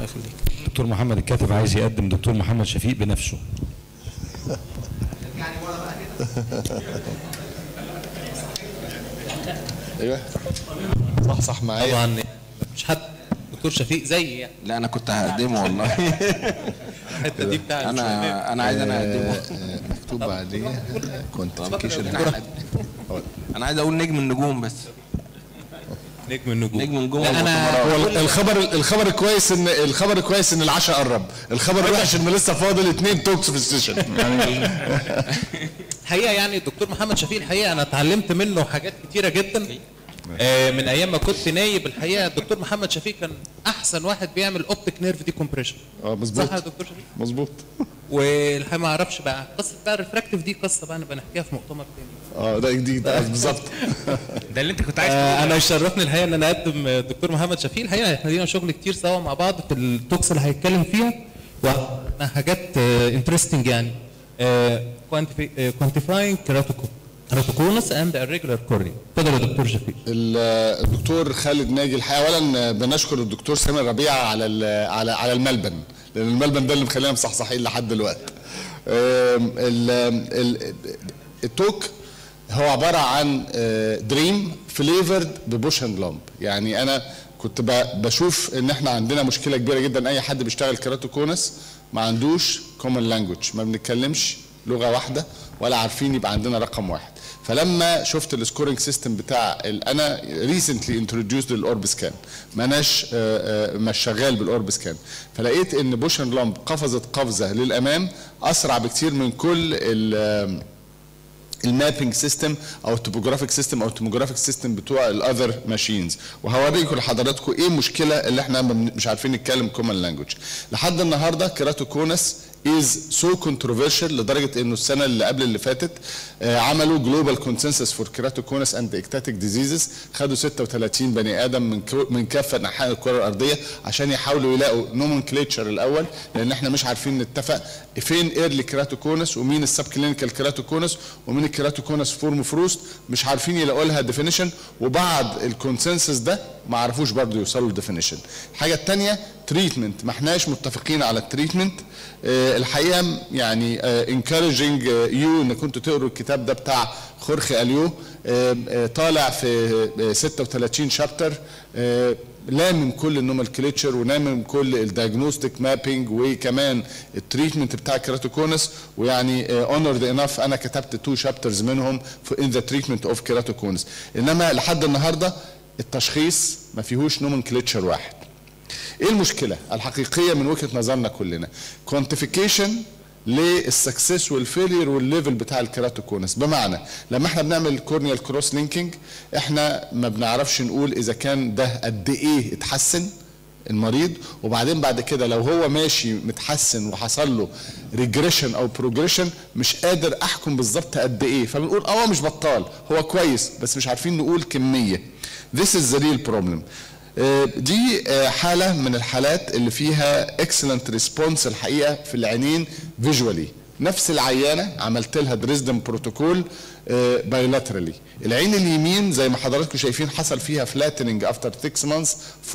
يخليك دكتور محمد الكاتب عايز يقدم دكتور محمد شفيق بنفسه ايوه صح صح معايا طبعا مش حد دكتور شفيق زي يعني لا انا كنت هقدمه والله الحته دي بتاع انا انا عايز انا اقدمه آه، مكتوب بعديه كونتريكيشن انا عايز اقول نجم النجوم بس نجم النجوم نجم النجوم لا انا هو الخبر الخبر الكويس ان الخبر الكويس ان العشاء قرب الخبر الوحش ان لسه فاضل اثنين توكس في السيشن يعني الحقيقه يعني الدكتور محمد شفيق الحقيقه انا اتعلمت منه حاجات كتيره جدا آه، من ايام ما كنت نايب الحقيقه الدكتور محمد شفيق كان احسن واحد بيعمل اوبتيك نيرف دي كومبريشن اه مظبوط صح يا دكتور شفيق مظبوط والحقيقه ما اعرفش بقى قصه بقى الريفراكتيف دي قصه بقى نبقى نحكيها في مؤتمر تاني اه ده جديد آه، بالظبط ده اللي انت كنت عايز آه، تقوله انا يشرفني الحقيقه ان انا اقدم الدكتور محمد شفيق الحقيقه احنا لينا شغل كتير سوا مع بعض في التوكس اللي هيتكلم فيها وحاجات انترستنج يعني كوانتيفاينج كراتوكونس اند الريجولار كورنيا اتفضل يا دكتور شفيق ال- الدكتور خالد ناجي الحقيقه اولا بنشكر الدكتور سامي ربيع على ال- على على الملبن لان الملبن ده اللي مخلينا مصحصحين لحد دلوقتي آم، ال- ال- التوك هو عباره عن دريم فليفرد ببوش اند لامب يعني انا كنت ب- بشوف ان احنا عندنا مشكله كبيره جدا اي حد بيشتغل كراتوكونس ما عندوش كومن لانجوج ما بنتكلمش لغه واحده ولا عارفين يبقى عندنا رقم واحد فلما شفت السكورنج سيستم بتاع ال- انا ريسنتلي انتروديوسد للاورب سكان ما اناش آه، آه، مش شغال بالاورب سكان فلقيت ان بوشن لامب قفزت قفزه للامام اسرع بكتير من كل ال- المابينج سيستم او التوبوجرافيك سيستم او التوموجرافيك سيستم بتوع الاذر ماشينز وهوريكم لحضراتكم ايه المشكله اللي احنا ما- مش عارفين نتكلم كومن لانجوج لحد النهارده كيراتوكونس از سو كونتروفيرشال لدرجه انه السنه اللي قبل اللي فاتت آه، عملوا جلوبال كونسنسس فور كيراتوكونس اند اكتاتيك ديزيزز خدوا 36 بني ادم من كو- من كافه انحاء الكره الارضيه عشان يحاولوا يلاقوا نومنكليتشر الاول لان احنا مش عارفين نتفق فين ايرلي كيراتوكونس ومين السب كلينيكال كيراتوكونس ومين الكيراتوكونس فورم فروست مش عارفين يلاقوا لها ديفينيشن وبعد الكونسنسس ده ما عرفوش برضه يوصلوا لديفينيشن الحاجه الثانيه تريتمنت ما احناش متفقين على التريتمنت آه، الحقيقه يعني انكارجنج يو ان كنتوا تقروا الكتاب ده بتاع خورخي اليو آه، آه، طالع في آه، 36 شابتر لامم كل النومنكليتشر ولامم كل الدايجنوستيك مابينج وكمان التريتمنت بتاع كيراتوكونس ويعني اونرد انف انا كتبت تو شابترز منهم ان ذا تريتمنت اوف كيراتوكونس انما لحد النهارده التشخيص ما فيهوش نومنكليتشر واحد ايه المشكله الحقيقيه من وجهه نظرنا كلنا كوانتيفيكيشن للسكسس والفيلير والليفل بتاع الكيراتوكونس بمعنى لما احنا بنعمل كورنيال كروس لينكينج احنا ما بنعرفش نقول اذا كان ده قد ايه اتحسن المريض وبعدين بعد كده لو هو ماشي متحسن وحصل له ريجريشن او بروجريشن مش قادر احكم بالظبط قد ايه فبنقول اه هو مش بطال هو كويس بس مش عارفين نقول كميه This is the real problem آه، دي آه، حالة من الحالات اللي فيها excellent response الحقيقة في العينين visually نفس العيانة عملت لها دريسدن بروتوكول بايلاترالي العين اليمين زي ما حضراتكم شايفين حصل فيها فلاتننج افتر 6 مانثs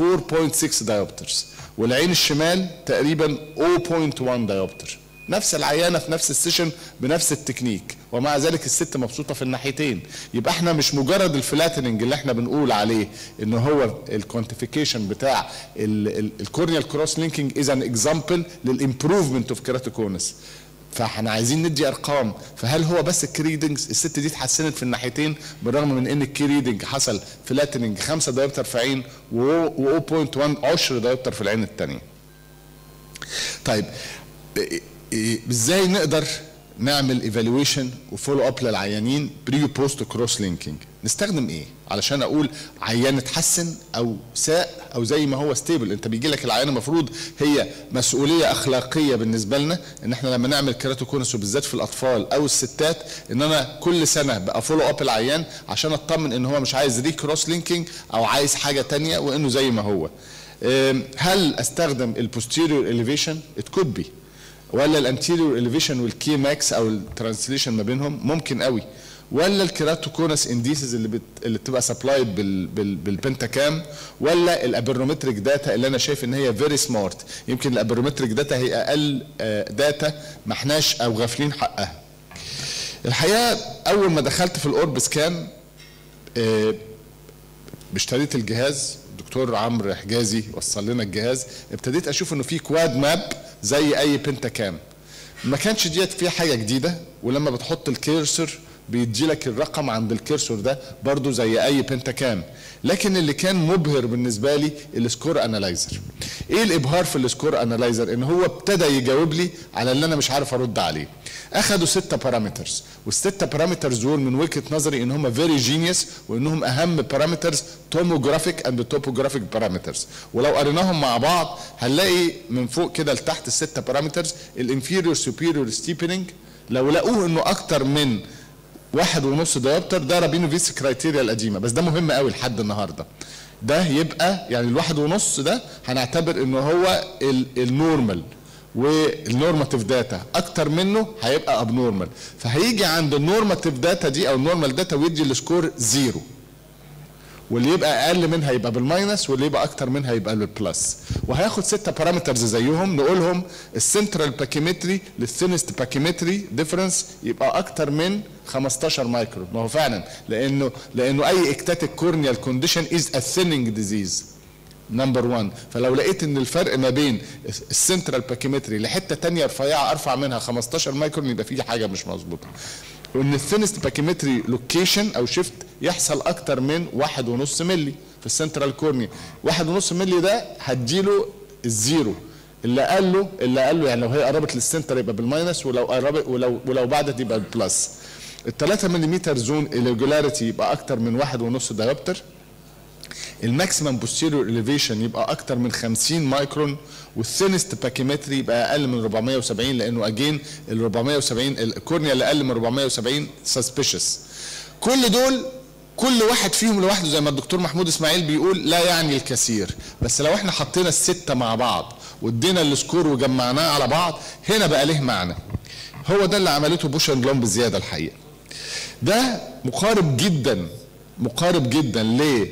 4.6 دايوبترز والعين الشمال تقريبا 0.1 دايوبتر نفس العيانه في نفس السيشن بنفس التكنيك ومع ذلك الست مبسوطه في الناحيتين يبقى احنا مش مجرد الفلاتننج اللي احنا بنقول عليه ان هو الكوانتيفيكيشن بتاع الكورنيال كروس لينكينج از ان اكزامبل للامبروفمنت اوف كيراتوكونس فاحنا عايزين ندي ارقام فهل هو بس الكي ريدنجز الست دي اتحسنت في الناحيتين بالرغم من ان الكي ريدنج حصل فلاتننج 5 دايوبتر في عين و 0.1 عشر دايوبتر في العين الثانيه طيب إيه- إيه- ازاي نقدر نعمل ايفالويشن وفولو اب للعيانين بري وبوست كروس لينكينج نستخدم ايه علشان اقول عيان اتحسن او ساء او زي ما هو ستيبل انت بيجي لك العيان المفروض هي مسؤوليه اخلاقيه بالنسبه لنا ان احنا لما نعمل كيراتوكونس وبالذات في الاطفال او الستات ان انا كل سنه بقى فولو اب العيان عشان اطمن ان هو مش عايز ري كروس لينكينج او عايز حاجه تانية وانه زي ما هو أم، هل استخدم البوستيريور اليفيشن ات كود بي ولا الانتيريور اليفيشن والكي ماكس او الترانسليشن ما بينهم ممكن قوي ولا الكيراتوكونس انديسز اللي بت... اللي بتبقى سبلايد بال... بال... بالبنتاكام ولا الابرنومتريك داتا اللي انا شايف ان هي فيري سمارت يمكن الابرنومتريك داتا هي اقل آه، داتا ما احناش او غافلين حقها الحقيقه اول ما دخلت في الاورب سكان آه، اشتريت الجهاز دكتور عمرو حجازي وصل لنا الجهاز ابتديت اشوف انه في كواد ماب زي اي بنتاكام ما كانش ديت فيها حاجه جديده ولما بتحط الكيرسر بيدي لك الرقم عند الكيرسور ده برضو زي اي بنتاكام لكن اللي كان مبهر بالنسبه لي السكور انالايزر ايه الابهار في السكور انالايزر ان هو ابتدى يجاوب لي على اللي انا مش عارف ارد عليه اخدوا ستة بارامترز والستة بارامترز دول من وجهه نظري ان هم فيري جينيوس وانهم اهم بارامترز توموجرافيك اند توبوجرافيك بارامترز ولو قريناهم مع بعض هنلاقي من فوق كده لتحت الستة بارامترز الانفيريور سوبيريور ستيبنينج لو لقوه انه اكتر من واحد ونص ديوبتر ده رابينو فيس كرايتيريا القديمه بس ده مهم قوي لحد النهارده ده يبقى يعني الواحد ونص ده هنعتبر انه هو ال- النورمال والنورماتيف داتا اكتر منه هيبقى ابنورمال فهيجي عند النورماتيف داتا دي او النورمال داتا ويدي السكور زيرو واللي يبقى اقل منها يبقى بالماينس واللي يبقى اكتر منها يبقى بالبلس وهياخد ستة بارامترز زيهم نقولهم السنترال باكيمتري للثينست باكيمتري ديفرنس يبقى اكتر من 15 مايكرون ما هو فعلا لانه لانه اي اكتاتيك كورنيال كونديشن از ا ثيننج ديزيز نمبر 1 فلو لقيت ان الفرق ما بين السنترال باكيمتري لحته تانية رفيعه ارفع منها 15 مايكرون يبقى في حاجه مش مظبوطه وان الثينست باكيمتري لوكيشن او شيفت يحصل اكتر من واحد ونص ملي في السنترال كورنيا واحد ونص ملي ده هديله الزيرو اللي قال له اللي قال له يعني لو هي قربت للسنتر يبقى بالماينس ولو قربت ولو ولو بعدت يبقى بالبلس ال 3 ملم زون irregularity يبقى اكتر من واحد ونص دايوبتر الماكسيمم بوستيريور اليفيشن يبقى اكتر من 50 مايكرون والثينست باكيمتري يبقى اقل من 470 لانه اجين ال 470 الكورنيا اللي اقل من 470 سسبيشس كل دول كل واحد فيهم لوحده زي ما الدكتور محمود اسماعيل بيقول لا يعني الكثير بس لو احنا حطينا الستة مع بعض وادينا السكور وجمعناه على بعض هنا بقى له معنى هو ده اللي عملته بوش اند لون بزياده الحقيقه ده مقارب جدا مقارب جدا ل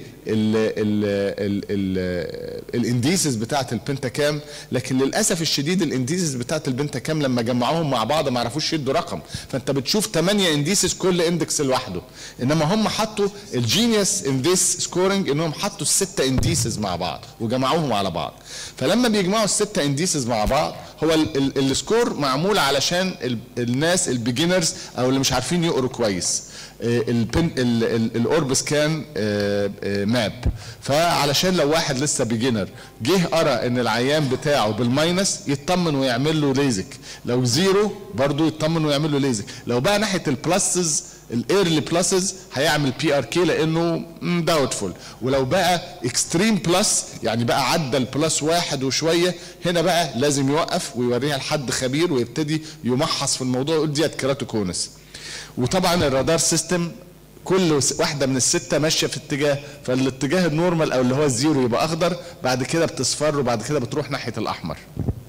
الانديسز بتاعت البنتاكام لكن للاسف الشديد الانديسز بتاعت البنتاكام لما جمعوهم مع بعض ما عرفوش يدوا رقم فانت بتشوف 8 انديسز كل اندكس لوحده انما هم حطوا الجينيوس ان ذيس سكورنج انهم حطوا الستة انديسز مع بعض وجمعوهم على بعض فلما بيجمعوا الستة انديسز مع بعض هو ال- ال- السكور معمول علشان ال- الناس البيجنرز او اللي مش عارفين يقروا كويس البن الاورب سكان ماب فعلشان لو واحد لسه بيجنر جه قرا ان العيان بتاعه بالماينس يطمن ويعمل له ليزك لو زيرو برضه يطمن ويعمل له ليزك لو بقى ناحيه البلسز الايرلي بلسز هيعمل بي ار كي لانه داوتفول ولو بقى اكستريم بلس يعني بقى عدى البلس واحد وشويه هنا بقى لازم يوقف ويوريها لحد خبير ويبتدي يمحص في الموضوع يقول ديت كيراتوكونس وطبعا الرادار سيستم كل س- واحده من السته ماشيه في اتجاه فالاتجاه النورمال او اللي هو الزيرو يبقى اخضر بعد كده بتصفر وبعد كده بتروح ناحيه الاحمر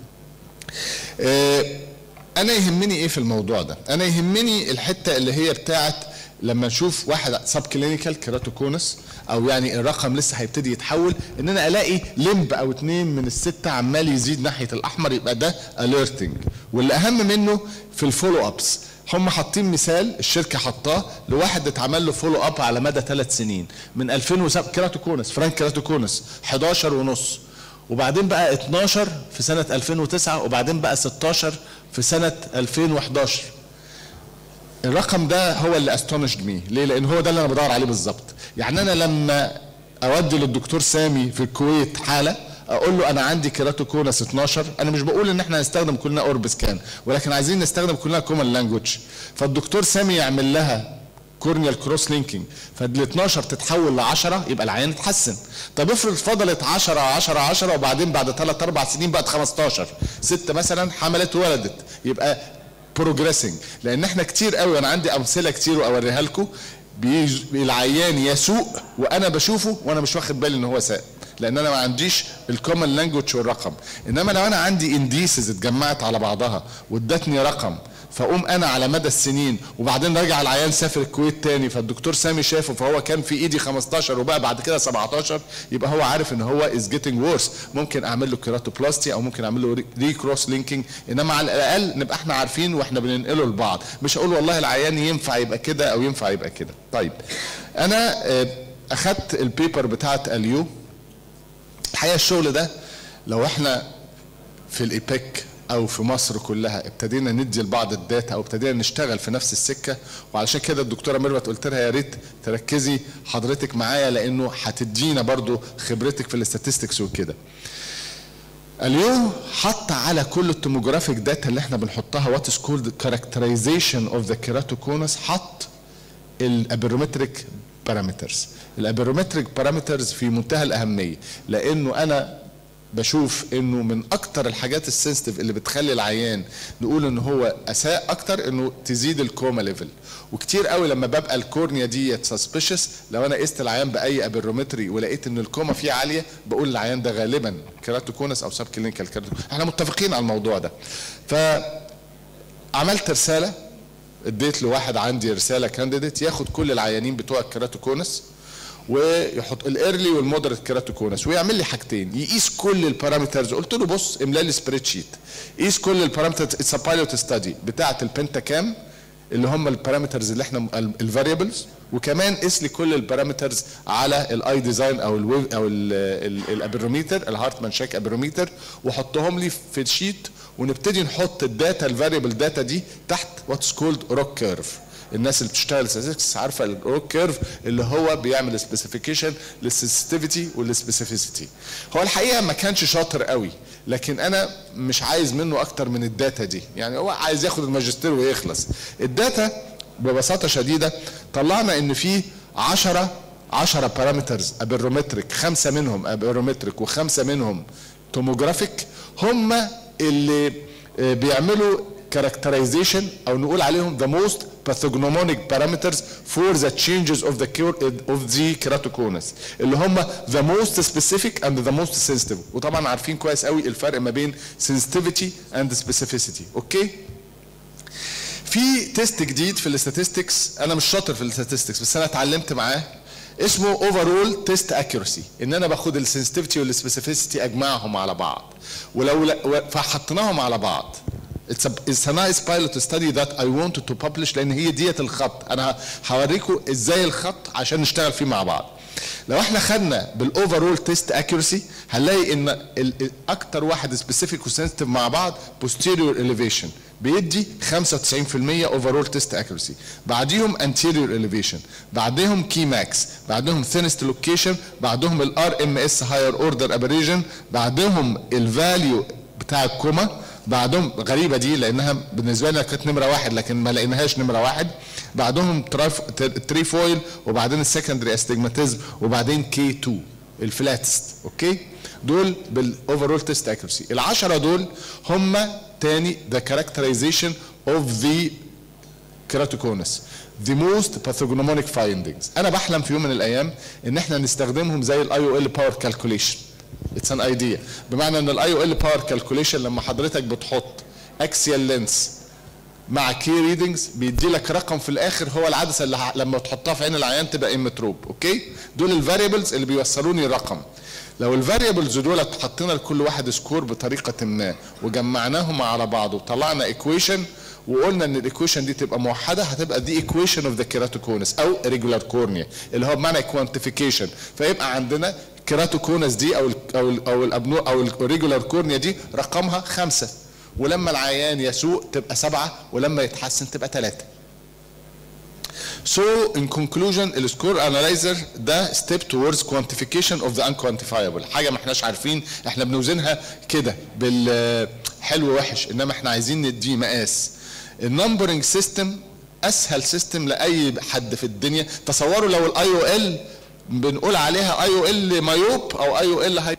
آه، انا يهمني ايه في الموضوع ده انا يهمني الحته اللي هي بتاعت لما نشوف واحد سب كلينيكال كيراتوكونس او يعني الرقم لسه هيبتدي يتحول ان انا الاقي لمب او اتنين من السته عمال يزيد ناحيه الاحمر يبقى ده اليرتنج واللي اهم منه في الفولو ابس هم حاطين مثال الشركه حطاه لواحد اتعمل له فولو اب على مدى ثلاث سنين من 2007 كيراتوكونس فرانك كيراتوكونس 11 ونص وبعدين بقى 12 في سنة 2009 وبعدين بقى 16 في سنة 2011 الرقم ده هو اللي استونشد مي ليه لان هو ده اللي انا بدور عليه بالظبط يعني انا لما اودي للدكتور سامي في الكويت حاله اقول له انا عندي كيراتوكونس 12 انا مش بقول ان احنا هنستخدم كلنا اوربس كان ولكن عايزين نستخدم كلنا كومن لانجوج فالدكتور سامي يعمل لها كورنيال كروس لينكينج فال 12 تتحول ل 10 يبقى العيان اتحسن طب افرض فضلت 10 10 10 وبعدين بعد 3 4 سنين بقت 15 ست مثلا حملت وولدت يبقى بروجريسنج لان احنا كتير قوي انا عندي امثله كتير واوريها لكم بيج- العيان يسوق وانا بشوفه وانا مش واخد بالي ان هو ساق لان انا ما عنديش الكومن لانجوج والرقم انما لو انا عندي انديسز اتجمعت على بعضها وادتني رقم فاقوم انا على مدى السنين وبعدين راجع العيان سافر الكويت تاني فالدكتور سامي شافه فهو كان في ايدي 15 وبقى بعد كده 17 يبقى هو عارف ان هو از جيتنج ورس ممكن اعمل له كيراتوبلاستي او ممكن اعمل له ري كروس لينكينج انما على الاقل نبقى احنا عارفين واحنا بننقله لبعض مش اقول والله العيان ينفع يبقى كده او ينفع يبقى كده طيب انا آه، اخدت البيبر بتاعت اليو الحقيقه الشغل ده لو احنا في الايبك او في مصر كلها ابتدينا ندي لبعض الداتا او ابتدينا نشتغل في نفس السكه وعلشان كده الدكتوره ميرفت قلت لها يا ريت تركزي حضرتك معايا لانه هتدينا برضو خبرتك في الاستاتستكس وكده اليوم حط على كل التوموجرافيك داتا اللي احنا بنحطها وات از كولد كاركترايزيشن اوف ذا كيراتوكونس حط الابيرومتريك بارامترز الابيرومتريك بارامترز في منتهى الاهميه لانه انا بشوف انه من اكتر الحاجات السنسيتيف اللي بتخلي العيان نقول ان هو اساء اكتر انه تزيد الكوما ليفل وكتير قوي لما ببقى الكورنيا دي سسبيشس لو انا قست العيان باي ابيرومتري ولقيت ان الكوما فيه عاليه بقول العيان ده غالبا كيراتوكونس او سب كلينيكال كيراتوكونس احنا متفقين على الموضوع ده فعملت رساله اديت لواحد عندي رساله كانديديت ياخد كل العيانين بتوع الكيراتوكونس ويحط الايرلي والمودريت كيراتوكونس ويعمل لي حاجتين يقيس كل البارامترز قلت له بص املا لي سبريد شيت قيس كل البارامترز اتس بايلوت ستادي بتاعه البنتاكام اللي هم البارامترز اللي احنا الفاريبلز وكمان قيس لي كل البارامترز على الاي ديزاين او ال او الابيروميتر الهارتمان شيك ابيروميتر وحطهم لي في الشيت ونبتدي نحط الداتا الفاريبل داتا دي تحت واتس كولد روك كيرف الناس اللي بتشتغل statistics عارفه الروك كيرف اللي هو بيعمل سبيسيفيكيشن للسنسيتيفيتي والسبيسيفيسيتي هو الحقيقه ما كانش شاطر قوي لكن انا مش عايز منه اكتر من الداتا دي يعني هو عايز ياخد الماجستير ويخلص الداتا ببساطه شديده طلعنا ان في 10 10 بارامترز ابيرومتريك خمسه منهم ابيرومتريك وخمسه منهم توموجرافيك هم اللي آه، بيعملوا characterization او نقول عليهم the most pathognomonic parameters for the changes of the cure of the keratoconus اللي هم the most specific and the most sensitive وطبعا عارفين كويس قوي الفرق ما بين sensitivity and specificity اوكي في تيست جديد في الاستاتستكس انا مش شاطر في الاستاتستكس بس انا اتعلمت معاه اسمه اوفرول تيست اكيورسي ان انا باخد السنسيتيفيتي والسبيسيفيسيتي اجمعهم على بعض ولو لا- فحطيناهم على بعض It's a, it's a nice pilot study that I wanted to publish لان هي ديت الخط انا هوريكم ازاي الخط عشان نشتغل فيه مع بعض لو احنا خدنا بالاوفرول تيست اكيورسي هنلاقي ان ال- ال- اكتر واحد سبيسيفيك وسنسيتيف مع بعض posterior elevation بيدي 95% اوفرول تيست اكيورسي بعديهم anterior elevation بعدهم كي ماكس بعدهم thinnest location بعدهم الار ام اس هاير اوردر ابريجن بعدهم الفاليو بتاع الكوما بعدهم غريبه دي لانها بالنسبه لنا كانت نمره واحد لكن ما لقيناهاش نمره واحد بعدهم تراف تريفويل وبعدين السكندري استجماتيزم وبعدين كي 2 الفلاتست اوكي دول بالاوفرول تيست اكيرسي العشره دول هم تاني ذا كاركترايزيشن اوف ذا كيراتوكونس the most pathognomonic findings انا بحلم في يوم من الايام ان احنا نستخدمهم زي الاي او ال باور كالكوليشن اتس ان ايديا بمعنى ان الاي او ال باور كالكوليشن لما حضرتك بتحط اكسيال لينس مع كي ريدنجز بيدي لك رقم في الاخر هو العدسه اللي ه- لما تحطها في عين العيان تبقى امتروب اوكي دول الفاريبلز اللي بيوصلوني رقم لو الفاريبلز دول حطينا لكل واحد سكور بطريقه ما وجمعناهم على بعض وطلعنا ايكويشن وقلنا ان الايكويشن دي تبقى موحده هتبقى دي ايكويشن اوف ذا كيراتوكونس او ريجولار كورنيا اللي هو بمعنى كوانتيفيكيشن فيبقى عندنا كيراتوكونس دي او ال او ال او الابنو او الريجولار كورنيا دي رقمها خمسه ولما العيان يسوء تبقى سبعه ولما يتحسن تبقى ثلاثه So in conclusion السكور انالايزر ده step towards quantification of the unquantifiable حاجه ما احناش عارفين احنا بنوزنها كده بالحلو وحش انما احنا عايزين نديه مقاس النمبرنج سيستم اسهل سيستم لاي حد في الدنيا تصوروا لو الاي او ال بنقول عليها اي او ال مايوب او اي او ال هاي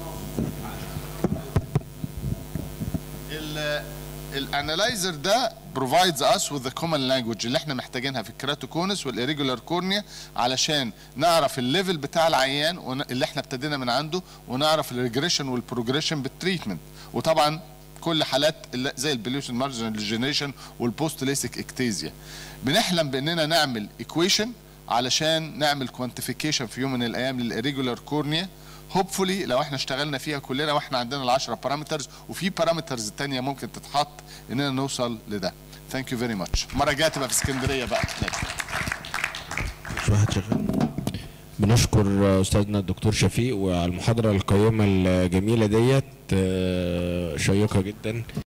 الانالايزر ده provides us with the common language اللي احنا محتاجينها في الكراتوكونس والirregular كورنيا علشان نعرف الليفل بتاع العيان ون- اللي احنا ابتدينا من عنده ونعرف الريجريشن والبروجريشن بالتريتمنت وطبعا كل حالات اللي- زي البليوشن مارجنال ديجنريشن والبوست ليسك اكتيزيا بنحلم باننا نعمل ايكويشن علشان نعمل كوانتيفيكيشن في يوم من الايام للirregular كورنيا هوبفولي لو احنا اشتغلنا فيها كلنا واحنا عندنا ال 10 بارامترز وفي بارامترز تانية ممكن تتحط اننا نوصل لده ثانك يو فيري ماتش المره الجايه تبقى في اسكندريه بقى مش واحد شغال بنشكر استاذنا الدكتور شفيق وعلى المحاضره القيمه الجميله ديت آه، شيقه جدا